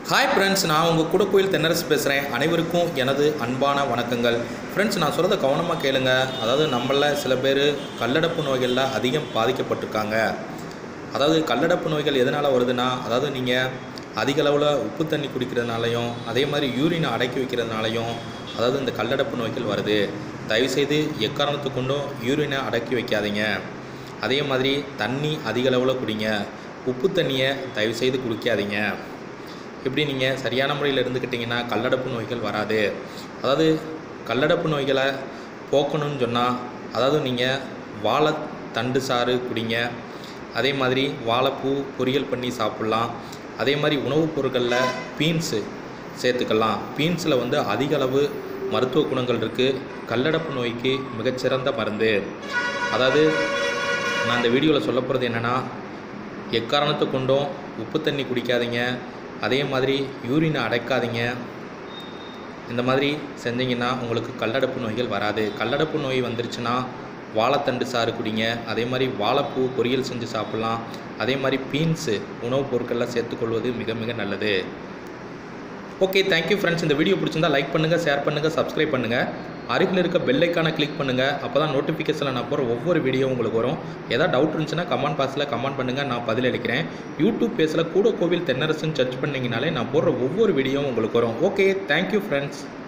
hi friends நான் உங்கள் கூட கோயில் தென்னரசு பேசுகிறேன் அனைவருக்கும் எனது அன்பான வணக்கங்கள் ஃப்ரெண்ட்ஸ் நான் சொல்கிறத கவனமாக கேளுங்க அதாவது நம்மள சில பேர் கல்லடப்பு நோய்களில் அதிகம் பாதிக்கப்பட்டிருக்காங்க அதாவது கல்லடப்பு நோய்கள் எதனால் வருதுன்னா அதாவது நீங்கள் அதிக அளவில் உப்பு தண்ணி குடிக்கிறதுனாலையும் அதே மாதிரி யூரினை அடக்கி வைக்கிறதுனாலையும் அதாவது இந்த கல்லடப்பு நோய்கள் வருது தயவுசெய்து எக்காரணத்து கொண்டும் யூரினை அடக்கி வைக்காதீங்க அதே மாதிரி தண்ணி அதிக அளவில் குடிங்க உப்பு தண்ணியை தயவுசெய்து குடிக்காதீங்க இப்படி நீங்கள் சரியான முறையில் இருந்துக்கிட்டிங்கன்னா கல்லடப்பு நோய்கள் வராது அதாவது கல்லடப்பு நோய்களை போக்கணும்னு சொன்னால் அதாவது நீங்கள் வாழைத்தண்டு சாறு குடிங்க அதே மாதிரி வாழைப்பூ பொரியல் பண்ணி சாப்பிட்லாம் அதே மாதிரி உணவுப் பொருட்களில் பீன்ஸு சேர்த்துக்கலாம் பீன்ஸில் வந்து அதிக அளவு மருத்துவ குணங்கள் இருக்குது கல்லடப்பு நோய்க்கு மிகச்சிறந்த மருந்து அதாவது நான் இந்த வீடியோவில் சொல்ல போகிறது என்னென்னா எக்காரணத்தை கொண்டும் உப்பு தண்ணி குடிக்காதீங்க அதே மாதிரி யூரினை அடைக்காதீங்க இந்த மாதிரி செஞ்சீங்கன்னா உங்களுக்கு கல்லடப்பு நோய்கள் வராது கல்லடப்பு நோய் வந்துருச்சுன்னா வாழைத்தண்டு சாறு குடிங்க அதே மாதிரி வாழைப்பூ பொரியல் செஞ்சு சாப்பிட்லாம் அதே மாதிரி பீன்ஸு உணவுப் பொருட்களில் சேர்த்துக்கொள்வது மிக மிக நல்லது ஓகே தேங்க்யூ ஃப்ரெண்ட்ஸ் இந்த வீடியோ பிடிச்சிருந்தா லைக் பண்ணுங்கள் ஷேர் பண்ணுங்கள் சப்ஸ்கிரைப் பண்ணுங்கள் அருகில் இருக்க பெல்லைக்கான கிளிக் பண்ணுங்கள் அப்போ தான் நோட்டிஃபிகேஷனில் நான் போகிற ஒவ்வொரு வீடியோ உங்களுக்கு வரும் ஏதாவது டவுட் இருந்துச்சுன்னா கமெண்ட் பாக்ஸில் கமெண்ட் பண்ணுங்கள் நான் பதில் அளிக்கிறேன் யூடியூப் பேஸில் கூட கோவில் தென்னரசுன்னு சர்ச் பண்ணிங்கனாலே நான் போடுற ஒவ்வொரு வீடியோவும் உங்களுக்கு வரும் ஓகே தேங்க்யூ ஃப்ரெண்ட்ஸ்